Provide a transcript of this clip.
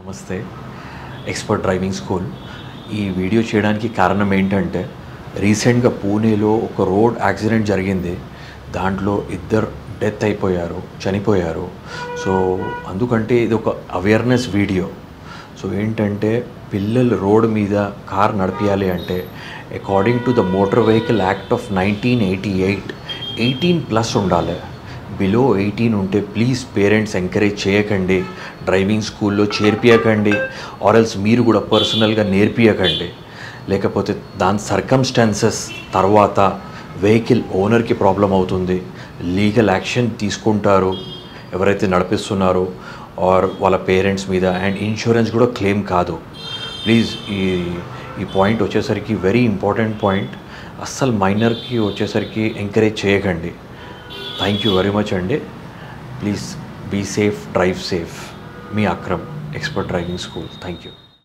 నమస్తే expert driving school ఈ video చేయడానికి కారణం ఏంటంటే రీసెంట్గా పూణేలో ఒక రోడ్ యాక్సిడెంట్ జరిగింది దాంట్లో ఇద్దరు డెత్ అయిపోయారు చనిపోయారు సో అందుకంటే ఇది ఒక అవేర్నెస్ వీడియో సో ఏంటంటే పిల్లలు రోడ్ మీద కార్ నడిపించాలి అంటే according to the motor vehicle act of nineteen eighty eight eighteen plus ఉండాలి బిలో ఎయిటీన్ ఉంటే ప్లీజ్ పేరెంట్స్ ఎంకరేజ్ చేయకండి డ్రైవింగ్ స్కూల్లో చేర్పియకండి ఆర్ఎల్స్ మీరు కూడా పర్సనల్గా నేర్పియకండి లేకపోతే దాని సర్కమ్స్టాన్సెస్ తర్వాత వెహికల్ ఓనర్కి ప్రాబ్లం అవుతుంది లీగల్ యాక్షన్ తీసుకుంటారు ఎవరైతే నడిపిస్తున్నారో ఆర్ వాళ్ళ పేరెంట్స్ మీద అండ్ ఇన్సూరెన్స్ కూడా క్లెయిమ్ కాదు ప్లీజ్ ఈ ఈ పాయింట్ వచ్చేసరికి వెరీ ఇంపార్టెంట్ పాయింట్ అస్సలు మైనర్కి వచ్చేసరికి ఎంకరేజ్ చేయకండి థ్యాంక్ యూ వెరీ మచ్ అండి please be safe drive safe మీ Akram expert driving school thank you